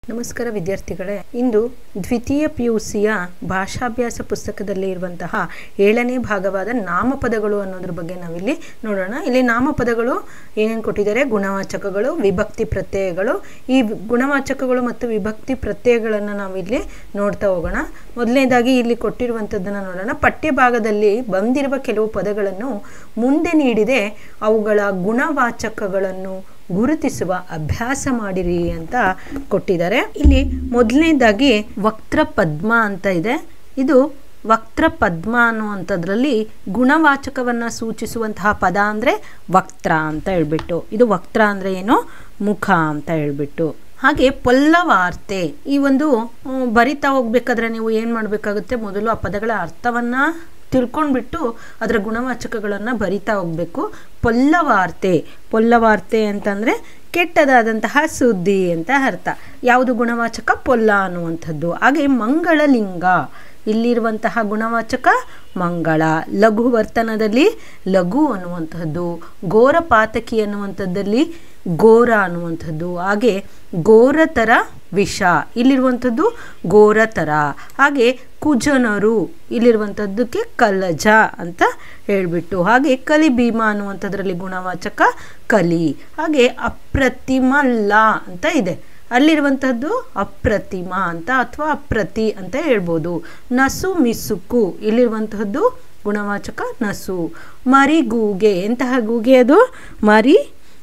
ನಮಸ್ಕಾರ ವಿದ್ಯಾರ್ಥಿಗಳೇ ಇಂದು ದ್ವಿತೀಯ ಪಿ ಯು ಸಿಯ ಭಾಷಾಭ್ಯಾಸ ಪುಸ್ತಕದಲ್ಲಿ ಇರುವಂತಹ ಏಳನೇ ಭಾಗವಾದ ನಾಮಪದಗಳು ಅನ್ನೋದ್ರ ಬಗ್ಗೆ ನಾವಿಲ್ಲಿ ನೋಡೋಣ ಇಲ್ಲಿ ನಾಮಪದಗಳು ಏನೇನು ಕೊಟ್ಟಿದ್ದಾರೆ ಗುಣವಾಚಕಗಳು ವಿಭಕ್ತಿ ಪ್ರತ್ಯಯಗಳು ಈ ಗುಣವಾಚಕಗಳು ಮತ್ತು ವಿಭಕ್ತಿ ಪ್ರತ್ಯಯಗಳನ್ನು ನಾವಿಲ್ಲಿ ನೋಡ್ತಾ ಹೋಗೋಣ ಮೊದಲನೇದಾಗಿ ಇಲ್ಲಿ ಕೊಟ್ಟಿರುವಂಥದ್ದನ್ನು ನೋಡೋಣ ಪಠ್ಯ ಭಾಗದಲ್ಲಿ ಬಂದಿರುವ ಕೆಲವು ಪದಗಳನ್ನು ಮುಂದೆ ನೀಡಿದೆ ಅವುಗಳ ಗುಣವಾಚಕಗಳನ್ನು ಗುರುತಿಸುವ ಅಭ್ಯಾಸ ಮಾಡಿರಿ ಅಂತ ಕೊಟ್ಟಿದ್ದಾರೆ ಇಲ್ಲಿ ಮೊದಲನೇದಾಗಿ ವಕ್ರ ಪದ್ಮ ಅಂತ ಇದೆ ಇದು ವಕ್ರ ಪದ್ಮ ಅನ್ನುವಂಥದ್ರಲ್ಲಿ ಗುಣವಾಚಕವನ್ನು ಸೂಚಿಸುವಂತಹ ಪದ ಅಂದರೆ ವಕ್ರ ಅಂತ ಹೇಳ್ಬಿಟ್ಟು ಇದು ವಕ್ರ ಅಂದರೆ ಏನು ಮುಖ ಅಂತ ಹೇಳ್ಬಿಟ್ಟು ಹಾಗೆ ಪಲ್ಲವಾರ್ತೆ ಈ ಒಂದು ಹ್ಮ್, ಬರಿತಾ ಹೋಗ್ಬೇಕಾದ್ರೆ ನೀವು ಏನು ಮಾಡಬೇಕಾಗುತ್ತೆ ಮೊದಲು ಆ ಪದಗಳ ಅರ್ಥವನ್ನು ತಿಳ್ಕೊಂಡ್ಬಿಟ್ಟು ಅದರ ಗುಣವಾಚಕಗಳನ್ನು ಬರಿತಾ ಹೋಗಬೇಕು ಪೊಲ್ಲವಾರ್ತೆ ಪೊಲ್ಲವಾರ್ತೆ ಅಂತಂದರೆ ಕೆಟ್ಟದಾದಂತಹ ಸುದ್ದಿ ಅಂತ ಅರ್ಥ ಯಾವುದು ಗುಣವಾಚಕ ಪೊಲ್ಲ ಅನ್ನುವಂಥದ್ದು ಹಾಗೆ ಮಂಗಳಲಿಂಗ ಇಲ್ಲಿರುವಂತಹ ಗುಣವಾಚಕ ಮಂಗಳ ಲಘು ವರ್ತನದಲ್ಲಿ ಲಘು ಅನ್ನುವಂಥದ್ದು ಘೋರ ಪಾತಕಿ ಅನ್ನುವಂಥದ್ದಲ್ಲಿ ಘೋರ ಅನ್ನುವಂಥದ್ದು ಹಾಗೆ ಘೋರತರ ವಿಷ ಇಲ್ಲಿರುವಂಥದ್ದು ಘೋರತರ ಹಾಗೆ ಕುಜನರು ಇಲ್ಲಿರುವಂಥದ್ದಕ್ಕೆ ಕಲಜ ಅಂತ ಹೇಳ್ಬಿಟ್ಟು ಹಾಗೆ ಕಲಿ ಭೀಮ ಅನ್ನುವಂಥದ್ರಲ್ಲಿ ಗುಣವಾಚಕ ಕಲಿ ಹಾಗೆ ಅಪ್ರತಿಮಲ್ಲ ಅಂತ ಇದೆ ಅಲ್ಲಿರುವಂಥದ್ದು ಅಪ್ರತಿಮ ಅಂತ ಅಥವಾ ಅಪ್ರತಿ ಅಂತ ಹೇಳ್ಬೋದು ನಸು ಮಿಸುಕು ಇಲ್ಲಿರುವಂತಹದ್ದು ಗುಣವಾಚಕ ನಸು ಮರಿಗೂಗೆ ಎಂತಹ ಗೂಗೆ ಅದು ಮರಿ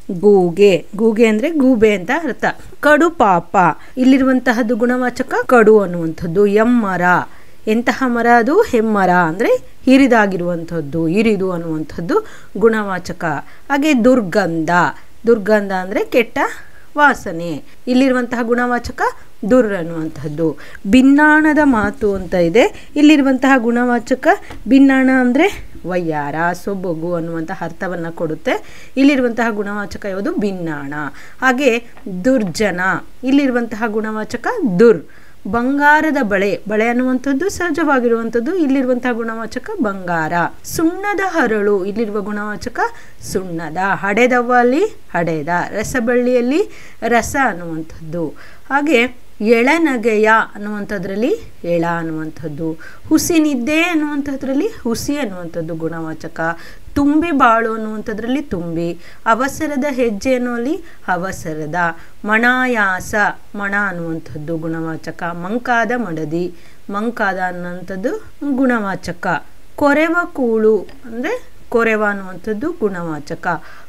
ಗೂಗೆ ಗೂಗೆ ಅಂದರೆ ಗೂಬೆ ಅಂತ ಅರ್ಥ ಕಡು ಪಾಪ ಇಲ್ಲಿರುವಂತಹದ್ದು ಗುಣವಾಚಕ ಕಡು ಅನ್ನುವಂಥದ್ದು ಎಮ್ಮರ ಎಂತಹ ಮರ ಅದು ಹೆಮ್ಮರ ಅಂದರೆ ಹಿರಿದಾಗಿರುವಂಥದ್ದು ಹಿರಿದು ಅನ್ನುವಂಥದ್ದು ಗುಣವಾಚಕ ಹಾಗೆ ದುರ್ಗಂಧ ದುರ್ಗಂಧ ಅಂದರೆ ಕೆಟ್ಟ ವಾಸನೆ ಇಲ್ಲಿರುವಂತಹ ಗುಣವಾಚಕ ದುರ್ ಅನ್ನುವಂಥದ್ದು ಭಿನ್ನಾಣದ ಮಾತು ಅಂತ ಇದೆ ಇಲ್ಲಿರುವಂತಹ ಗುಣವಾಚಕ ಭಿನ್ನಾಣ ಅಂದರೆ ವಯ್ಯಾರ ಸೊಬಗು ಅನ್ನುವಂತಹ ಅರ್ಥವನ್ನು ಕೊಡುತ್ತೆ ಇಲ್ಲಿರುವಂತಹ ಗುಣವಾಚಕ ಯಾವುದು ಭಿನ್ನಾಣ ಹಾಗೆ ದುರ್ಜನ ಇಲ್ಲಿರುವಂತಹ ಗುಣವಾಚಕ ದುರ್ ಬಂಗಾರದ ಬಳೆ ಬಳೆ ಅನ್ನುವಂಥದ್ದು ಸಹಜವಾಗಿರುವಂಥದ್ದು ಇಲ್ಲಿರುವಂತಹ ಗುಣವಾಚಕ ಬಂಗಾರ ಸುಣ್ಣದ ಹರಳು ಇಲ್ಲಿರುವ ಗುಣವಾಚಕ ಸುಣ್ಣದ ಹಡೆದವಲ್ಲಿ ಹಡೆದ ರಸಬಳ್ಳಿಯಲ್ಲಿ ರಸ ಅನ್ನುವಂಥದ್ದು ಹಾಗೆ ಎಳನಗೆಯ ಅನ್ನುವಂಥದ್ರಲ್ಲಿ ಎಳ ಅನ್ನುವಂಥದ್ದು ಹುಸಿ ನಿದ್ದೆ ಅನ್ನುವಂಥದ್ರಲ್ಲಿ ಹುಸಿ ಅನ್ನುವಂಥದ್ದು ಗುಣವಾಚಕ ತುಂಬಿ ಬಾಳು ಅನ್ನುವಂಥದ್ರಲ್ಲಿ ತುಂಬಿ ಅವಸರದ ಹೆಜ್ಜೆ ಅನ್ನುವಲ್ಲಿ ಅವಸರದ ಮಣಾಯಾಸ ಮಣ ಅನ್ನುವಂಥದ್ದು ಗುಣವಾಚಕ ಮಂಕಾದ ಮಡದಿ ಮಂಕಾದ ಅನ್ನುವಂಥದ್ದು ಗುಣವಾಚಕ ಕೊರೆವ ಕೂಳು ಅಂದರೆ ಕೊರೆವ ಅನ್ನುವಂಥದ್ದು ಗುಣವಾಚಕ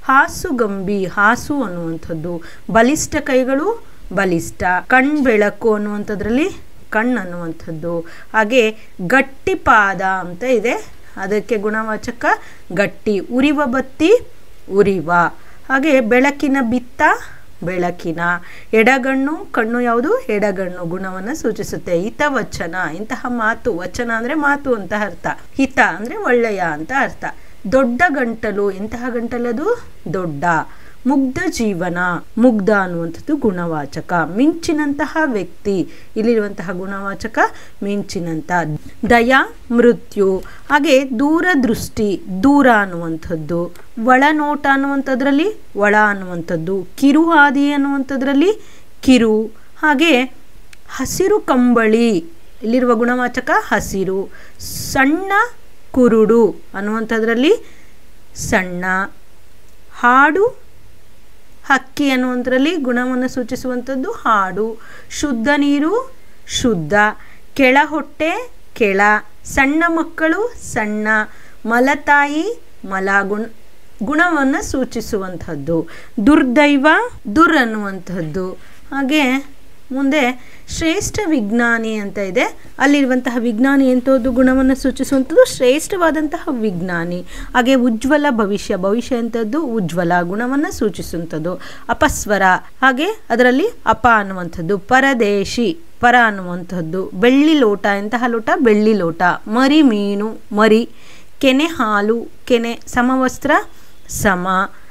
ಹಾಸುಗಂಬಿ ಹಾಸು ಅನ್ನುವಂಥದ್ದು ಬಲಿಷ್ಠ ಕೈಗಳು ಬಲಿಷ್ಠ ಕಣ್ ಬೆಳಕು ಅನ್ನುವಂಥದ್ರಲ್ಲಿ ಕಣ್ಣು ಅನ್ನುವಂಥದ್ದು ಹಾಗೆ ಗಟ್ಟಿಪಾದ ಅಂತ ಇದೆ ಅದಕ್ಕೆ ಗುಣವಾಚಕ ಗಟ್ಟಿ ಉರಿವ ಬತ್ತಿ ಉರಿವ ಹಾಗೆ ಬೆಳಕಿನ ಬಿತ್ತ ಬೆಳಕಿನ ಎಡಗಣ್ಣು ಕಣ್ಣು ಯಾವುದು ಎಡಗಣ್ಣು ಗುಣವನ್ನು ಸೂಚಿಸುತ್ತೆ ಹಿತವಚನ ಇಂತಹ ಮಾತು ವಚನ ಅಂದರೆ ಮಾತು ಅಂತ ಅರ್ಥ ಹಿತ ಅಂದರೆ ಒಳ್ಳೆಯ ಅಂತ ಅರ್ಥ ದೊಡ್ಡ ಗಂಟಲು ಎಂತಹ ಗಂಟಲದು ದೊಡ್ಡ ಮುಗ್ಧ ಜೀವನ ಮುಗ್ಧ ಅನ್ನುವಂಥದ್ದು ಗುಣವಾಚಕ ಮಿಂಚಿನಂತಹ ವ್ಯಕ್ತಿ ಇಲ್ಲಿರುವಂತಹ ಗುಣವಾಚಕ ಮಿಂಚಿನಂತ ದಯ ಮೃತ್ಯು ಹಾಗೆ ದೂರದೃಷ್ಟಿ ದೂರ ಅನ್ನುವಂಥದ್ದು ಒಳನೋಟ ಅನ್ನುವಂಥದ್ರಲ್ಲಿ ಒಳ ಅನ್ನುವಂಥದ್ದು ಕಿರುಹಾದಿ ಅನ್ನುವಂಥದ್ರಲ್ಲಿ ಕಿರು ಹಾಗೆ ಹಸಿರು ಕಂಬಳಿ ಇಲ್ಲಿರುವ ಗುಣವಾಚಕ ಹಸಿರು ಸಣ್ಣ ಕುರುಡು ಅನ್ನುವಂಥದ್ರಲ್ಲಿ ಸಣ್ಣ ಹಾಡು ಹಕ್ಕಿ ಅನ್ನುವಂಥದ್ರಲ್ಲಿ ಗುಣವನ್ನು ಸೂಚಿಸುವಂಥದ್ದು ಹಾಡು ಶುದ್ಧ ನೀರು ಶುದ್ಧ ಕೆಳ ಹೊಟ್ಟೆ ಕೆಳ ಸಣ್ಣ ಮಕ್ಕಳು ಸಣ್ಣ ಮಲತಾಯಿ ಮಲ ಗುಣ ಗುಣವನ್ನು ಸೂಚಿಸುವಂಥದ್ದು ದುರ್ದೈವ ದುರ್ ಅನ್ನುವಂಥದ್ದು ಹಾಗೆ ಮುಂದೆ ಶ್ರೇಷ್ಠ ವಿಜ್ಞಾನಿ ಅಂತ ಇದೆ ಅಲ್ಲಿರುವಂತಹ ವಿಜ್ಞಾನಿ ಎಂಥದ್ದು ಗುಣವನ್ನು ಸೂಚಿಸುವಂಥದ್ದು ಶ್ರೇಷ್ಠವಾದಂತಹ ವಿಜ್ಞಾನಿ ಹಾಗೆ ಉಜ್ವಲ ಭವಿಷ್ಯ ಭವಿಷ್ಯ ಎಂಥದ್ದು ಉಜ್ವಲ ಗುಣವನ್ನು ಸೂಚಿಸುವಂಥದ್ದು ಅಪಸ್ವರ ಹಾಗೆ ಅದರಲ್ಲಿ ಅಪ ಅನ್ನುವಂಥದ್ದು ಪರದೇಶಿ ಪರ ಅನ್ನುವಂಥದ್ದು ಬೆಳ್ಳಿ ಲೋಟ ಎಂತಹ ಲೋಟ ಬೆಳ್ಳಿ ಲೋಟ ಮರಿ ಮೀನು ಮರಿ ಕೆನೆ ಹಾಲು ಕೆನೆ ಸಮವಸ್ತ್ರ ಸಮ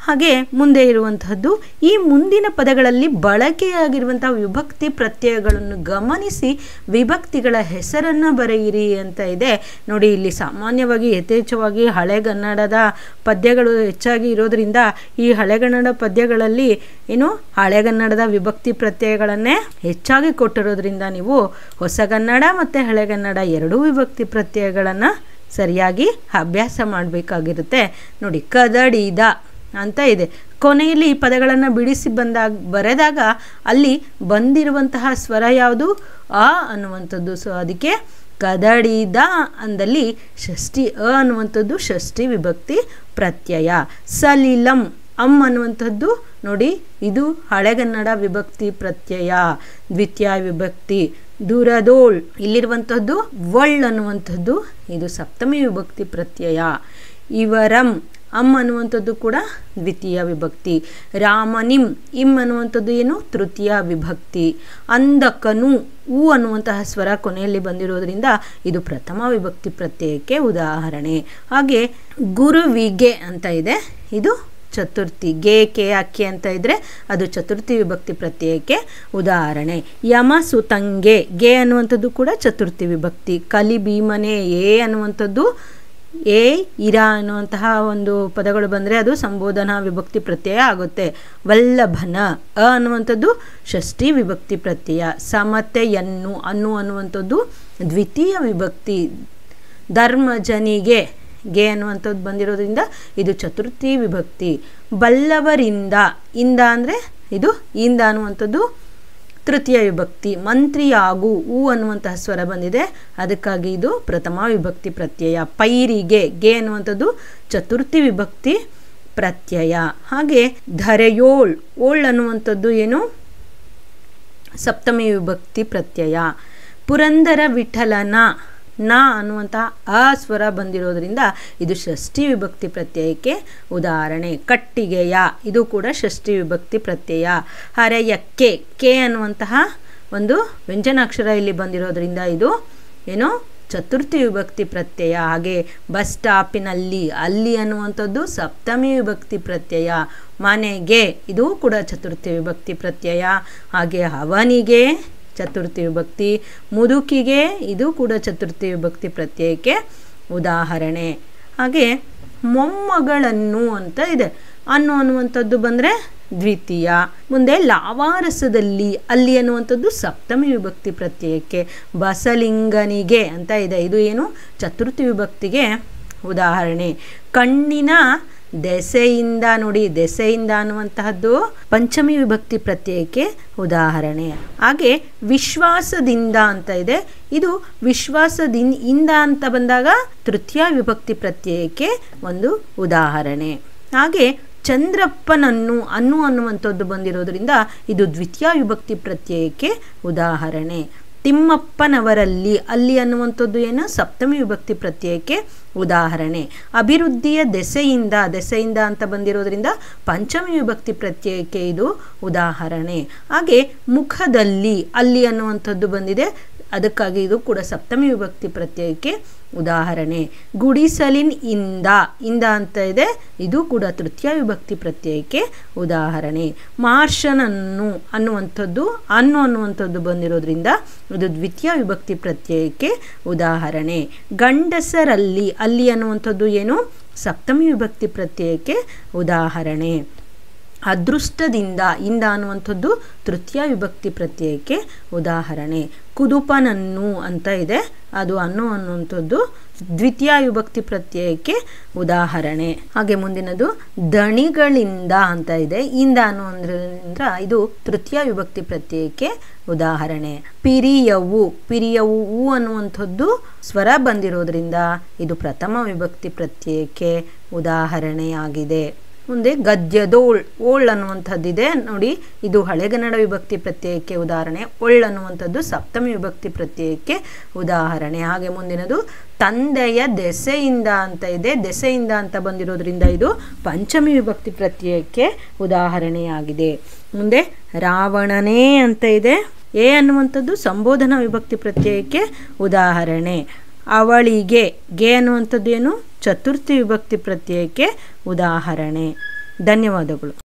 ಹಾಗೆ ಮುಂದೆ ಇರುವಂತಹದ್ದು ಈ ಮುಂದಿನ ಪದಗಳಲ್ಲಿ ಬಳಕೆಯಾಗಿರುವಂತಹ ವಿಭಕ್ತಿ ಪ್ರತ್ಯಯಗಳನ್ನು ಗಮನಿಸಿ ವಿಭಕ್ತಿಗಳ ಹೆಸರನ್ನು ಬರೆಯಿರಿ ಅಂತ ಇದೆ ನೋಡಿ ಇಲ್ಲಿ ಸಾಮಾನ್ಯವಾಗಿ ಯಥೇಚ್ಛವಾಗಿ ಹಳೆಗನ್ನಡದ ಪದ್ಯಗಳು ಹೆಚ್ಚಾಗಿ ಇರೋದ್ರಿಂದ ಈ ಹಳೆಗನ್ನಡ ಪದ್ಯಗಳಲ್ಲಿ ಏನು ಹಳೆಗನ್ನಡದ ವಿಭಕ್ತಿ ಪ್ರತ್ಯಯಗಳನ್ನೇ ಹೆಚ್ಚಾಗಿ ಕೊಟ್ಟಿರೋದ್ರಿಂದ ನೀವು ಹೊಸಗನ್ನಡ ಮತ್ತು ಹಳೆಗನ್ನಡ ಎರಡೂ ವಿಭಕ್ತಿ ಪ್ರತ್ಯಯಗಳನ್ನು ಸರಿಯಾಗಿ ಅಭ್ಯಾಸ ಮಾಡಬೇಕಾಗಿರುತ್ತೆ ನೋಡಿ ಕದಡಿದ ಅಂತ ಇದೆ ಕೊನೆಯಲ್ಲಿ ಈ ಪದಗಳನ್ನು ಬಿಡಿಸಿ ಬಂದಾಗ ಬರೆದಾಗ ಅಲ್ಲಿ ಬಂದಿರುವಂತಹ ಸ್ವರ ಯಾವುದು ಅ ಅನ್ನುವಂಥದ್ದು ಸೊ ಅದಕ್ಕೆ ಕದಡಿದ ಅಂದಲ್ಲಿ ಷಷ್ಠಿ ಅ ಅನ್ನುವಂಥದ್ದು ಷಷ್ಠಿ ವಿಭಕ್ತಿ ಪ್ರತ್ಯಯ ಸಲಿಲಂ ಅಮ್ ಅನ್ನುವಂಥದ್ದು ನೋಡಿ ಇದು ಹಳೆಗನ್ನಡ ವಿಭಕ್ತಿ ಪ್ರತ್ಯಯ ದ್ವಿತೀಯ ವಿಭಕ್ತಿ ದುರದೋಳ್ ಇಲ್ಲಿರುವಂಥದ್ದು ಒಳ್ ಅನ್ನುವಂಥದ್ದು ಇದು ಸಪ್ತಮಿ ವಿಭಕ್ತಿ ಪ್ರತ್ಯಯ ಇವರಂ ಅಮ್ ಅನ್ನುವಂಥದ್ದು ಕೂಡ ದ್ವಿತೀಯ ವಿಭಕ್ತಿ ರಾಮನಿಂ ಇಮ್ ಅನ್ನುವಂಥದ್ದು ಏನು ತೃತೀಯ ವಿಭಕ್ತಿ ಅಂದಕನು ಉ ಅನ್ನುವಂತಹ ಸ್ವರ ಕೊನೆಯಲ್ಲಿ ಬಂದಿರೋದ್ರಿಂದ ಇದು ಪ್ರಥಮ ವಿಭಕ್ತಿ ಪ್ರತ್ಯಯಕ್ಕೆ ಉದಾಹರಣೆ ಹಾಗೆ ಗುರುವಿಗೆ ಅಂತ ಇದೆ ಇದು ಚತುರ್ಥಿ ಗೆ ಕೆ ಅಕ್ಕಿ ಅಂತ ಇದ್ರೆ ಅದು ಚತುರ್ಥಿ ವಿಭಕ್ತಿ ಪ್ರತ್ಯಯಕ್ಕೆ ಉದಾಹರಣೆ ಯಮ ಸುತಂಗೆ ಗೆ ಅನ್ನುವಂಥದ್ದು ಕೂಡ ಚತುರ್ಥಿ ವಿಭಕ್ತಿ ಕಲಿ ಭೀಮನೆ ಎ ಅನ್ನುವಂಥದ್ದು ಎ ಇರ ಅನ್ನುವಂತಹ ಒಂದು ಪದಗಳು ಬಂದರೆ ಅದು ಸಂಬೋಧನಾ ವಿಭಕ್ತಿ ಪ್ರತ್ಯಯ ಆಗುತ್ತೆ ವಲ್ಲಭನ ಅ ಅನ್ನುವಂಥದ್ದು ಷಷ್ಠಿ ವಿಭಕ್ತಿ ಪ್ರತ್ಯಯ ಸಮತೆ ಎನ್ನು ಅನ್ನು ಅನ್ನುವಂಥದ್ದು ದ್ವಿತೀಯ ವಿಭಕ್ತಿ ಧರ್ಮಜನಿಗೆ ಗೆ ಅನ್ನುವಂಥದ್ದು ಬಂದಿರೋದ್ರಿಂದ ಇದು ಚತುರ್ಥಿ ವಿಭಕ್ತಿ ಬಲ್ಲವರಿಂದ ಇಂದ ಅಂದರೆ ಇದು ಇಂದ ಅನ್ನುವಂಥದ್ದು ತೃತೀಯ ವಿಭಕ್ತಿ ಮಂತ್ರಿಯಾಗು ಹೂ ಅನ್ನುವಂತಹ ಸ್ವರ ಬಂದಿದೆ ಅದಕ್ಕಾಗಿ ಇದು ಪ್ರಥಮ ವಿಭಕ್ತಿ ಪ್ರತ್ಯಯ ಪೈರಿಗೆ ಗೆ ಅನ್ನುವಂಥದ್ದು ಚತುರ್ಥಿ ವಿಭಕ್ತಿ ಪ್ರತ್ಯಯ ಹಾಗೆ ಧರೆಯೋಳ್ ಓಳ್ ಅನ್ನುವಂಥದ್ದು ಏನು ಸಪ್ತಮಿ ವಿಭಕ್ತಿ ಪ್ರತ್ಯಯ ಪುರಂದರ ವಿಠಲನ ನ ಅನ್ನುವಂತಹ ಆ ಸ್ವರ ಬಂದಿರೋದ್ರಿಂದ ಇದು ಷಷ್ಠಿ ವಿಭಕ್ತಿ ಪ್ರತ್ಯಯಕ್ಕೆ ಉದಾಹರಣೆ ಕಟ್ಟಿಗೆಯ ಇದು ಕೂಡ ಷಷ್ಠಿ ವಿಭಕ್ತಿ ಪ್ರತ್ಯಯ ಹರೆಯಕ್ಕೆ ಕೆ ಅನ್ನುವಂತಹ ಒಂದು ವ್ಯಂಜನಾಕ್ಷರ ಇಲ್ಲಿ ಬಂದಿರೋದ್ರಿಂದ ಇದು ಏನು ಚತುರ್ಥಿ ವಿಭಕ್ತಿ ಪ್ರತ್ಯಯ ಹಾಗೆ ಬಸ್ ಸ್ಟಾಪಿನಲ್ಲಿ ಅಲ್ಲಿ ಅನ್ನುವಂಥದ್ದು ಸಪ್ತಮಿ ವಿಭಕ್ತಿ ಪ್ರತ್ಯಯ ಮನೆಗೆ ಇದು ಕೂಡ ಚತುರ್ಥಿ ವಿಭಕ್ತಿ ಪ್ರತ್ಯಯ ಹಾಗೆ ಅವನಿಗೆ ಚತುರ್ಥಿ ವಿಭಕ್ತಿ ಮುದುಕಿಗೆ ಇದು ಕೂಡ ಚತುರ್ಥಿ ವಿಭಕ್ತಿ ಪ್ರತ್ಯಯಕ್ಕೆ ಉದಾಹರಣೆ ಹಾಗೆ ಮೊಮ್ಮಗಳನ್ನು ಅಂತ ಇದೆ ಅನ್ನು ಅನ್ನುವಂಥದ್ದು ಬಂದರೆ ದ್ವಿತೀಯ ಮುಂದೆ ಲಾವಾರಸದಲ್ಲಿ ಅಲ್ಲಿ ಅನ್ನುವಂಥದ್ದು ಸಪ್ತಮಿ ವಿಭಕ್ತಿ ಪ್ರತ್ಯಯಕ್ಕೆ ಬಸಲಿಂಗನಿಗೆ ಅಂತ ಇದೆ ಇದು ಏನು ಚತುರ್ಥಿ ವಿಭಕ್ತಿಗೆ ಉದಾಹರಣೆ ಕಣ್ಣಿನ ದೆಸೆಯಿಂದ ನೋಡಿ ದೆಸೆಯಿಂದ ಅನ್ನುವಂತಹದ್ದು ಪಂಚಮಿ ವಿಭಕ್ತಿ ಪ್ರತ್ಯಯಕ್ಕೆ ಉದಾಹರಣೆ ಹಾಗೆ ವಿಶ್ವಾಸದಿಂದ ಅಂತ ಇದೆ ಇದು ವಿಶ್ವಾಸದಿಂದ ಇಂದ ಅಂತ ಬಂದಾಗ ತೃತೀಯ ವಿಭಕ್ತಿ ಪ್ರತ್ಯಯಕ್ಕೆ ಒಂದು ಉದಾಹರಣೆ ಹಾಗೆ ಚಂದ್ರಪ್ಪನನ್ನು ಅನ್ನು ಅನ್ನುವಂಥದ್ದು ಬಂದಿರೋದ್ರಿಂದ ಇದು ದ್ವಿತೀಯ ವಿಭಕ್ತಿ ಪ್ರತ್ಯಯಕ್ಕೆ ಉದಾಹರಣೆ ತಿಮ್ಮಪ್ಪನವರಲ್ಲಿ ಅಲ್ಲಿ ಅನ್ನುವಂಥದ್ದು ಏನು ಸಪ್ತಮಿ ವಿಭಕ್ತಿ ಪ್ರತ್ಯಯಕ್ಕೆ ಉದಾಹರಣೆ ಅಭಿವೃದ್ಧಿಯ ದೆಸೆಯಿಂದ ದೆಸೆಯಿಂದ ಅಂತ ಬಂದಿರೋದ್ರಿಂದ ಪಂಚಮಿ ವಿಭಕ್ತಿ ಪ್ರತ್ಯಯಕ್ಕೆ ಇದು ಉದಾಹರಣೆ ಹಾಗೆ ಮುಖದಲ್ಲಿ ಅಲ್ಲಿ ಅನ್ನುವಂಥದ್ದು ಬಂದಿದೆ ಅದಕ್ಕಾಗಿ ಇದು ಕೂಡ ಸಪ್ತಮಿ ವಿಭಕ್ತಿ ಪ್ರತ್ಯಯಕ್ಕೆ ಉದಾಹರಣೆ ಗುಡಿಸಲಿನ್ ಇಂದ ಇಂದ ಅಂತ ಇದೆ ಇದು ಕೂಡ ತೃತೀಯ ವಿಭಕ್ತಿ ಪ್ರತ್ಯಯಕ್ಕೆ ಉದಾಹರಣೆ ಮಾರ್ಷನನ್ನು ಅನ್ನುವಂಥದ್ದು ಅನ್ನು ಅನ್ನುವಂಥದ್ದು ಬಂದಿರೋದ್ರಿಂದ ಇದು ದ್ವಿತೀಯ ವಿಭಕ್ತಿ ಪ್ರತ್ಯಯಕ್ಕೆ ಉದಾಹರಣೆ ಗಂಡಸರಲ್ಲಿ ಅಲ್ಲಿ ಅನ್ನುವಂಥದ್ದು ಏನು ಸಪ್ತಮಿ ವಿಭಕ್ತಿ ಪ್ರತ್ಯಯಕ್ಕೆ ಉದಾಹರಣೆ ಅದೃಷ್ಟದಿಂದ ಇಂದ ಅನ್ನುವಂಥದ್ದು ತೃತೀಯ ವಿಭಕ್ತಿ ಪ್ರತ್ಯಯಕ್ಕೆ ಉದಾಹರಣೆ ಕುದುಪನನ್ನು ಅಂತ ಇದೆ ಅದು ಅನ್ನು ಅನ್ನುವಂಥದ್ದು ದ್ವಿತೀಯ ವಿಭಕ್ತಿ ಪ್ರತ್ಯಯಕ್ಕೆ ಉದಾಹರಣೆ ಹಾಗೆ ಮುಂದಿನದು ದಣಿಗಳಿಂದ ಅಂತ ಇದೆ ಇಂದ ಅನ್ನುವಂದ್ರಿಂದ ಇದು ತೃತೀಯ ವಿಭಕ್ತಿ ಪ್ರತ್ಯಯಕ್ಕೆ ಉದಾಹರಣೆ ಪಿರಿಯವು ಪಿರಿಯವು ಹೂ ಅನ್ನುವಂಥದ್ದು ಸ್ವರ ಬಂದಿರೋದ್ರಿಂದ ಇದು ಪ್ರಥಮ ವಿಭಕ್ತಿ ಪ್ರತ್ಯಯಕ್ಕೆ ಉದಾಹರಣೆಯಾಗಿದೆ ಮುಂದೆ ಗದ್ಯದೋಳ್ ಓಳ್ ಅನ್ನುವಂಥದ್ದಿದೆ ನೋಡಿ ಇದು ಹಳೆಗನ್ನಡ ವಿಭಕ್ತಿ ಪ್ರತ್ಯಯಕ್ಕೆ ಉದಾಹರಣೆ ಒಳ್ ಅನ್ನುವಂಥದ್ದು ಸಪ್ತಮಿ ವಿಭಕ್ತಿ ಪ್ರತ್ಯಯಕ್ಕೆ ಉದಾಹರಣೆ ಹಾಗೆ ಮುಂದಿನದು ತಂದೆಯ ದೆಸೆಯಿಂದ ಅಂತ ಇದೆ ದೆಸೆಯಿಂದ ಅಂತ ಬಂದಿರೋದ್ರಿಂದ ಇದು ಪಂಚಮಿ ವಿಭಕ್ತಿ ಪ್ರತ್ಯಯಕ್ಕೆ ಉದಾಹರಣೆಯಾಗಿದೆ ಮುಂದೆ ರಾವಣನೇ ಅಂತ ಇದೆ ಎ ಅನ್ನುವಂಥದ್ದು ಸಂಬೋಧನಾ ವಿಭಕ್ತಿ ಪ್ರತ್ಯಯಕ್ಕೆ ಉದಾಹರಣೆ ಅವಳಿಗೆ ಗೆ ಅನ್ನುವಂಥದ್ದು ಏನು ಚತುರ್ಥಿ ವಿಭಕ್ತಿ ಪ್ರತ್ಯಯಕ್ಕೆ ಉದಾಹರಣೆ ಧನ್ಯವಾದಗಳು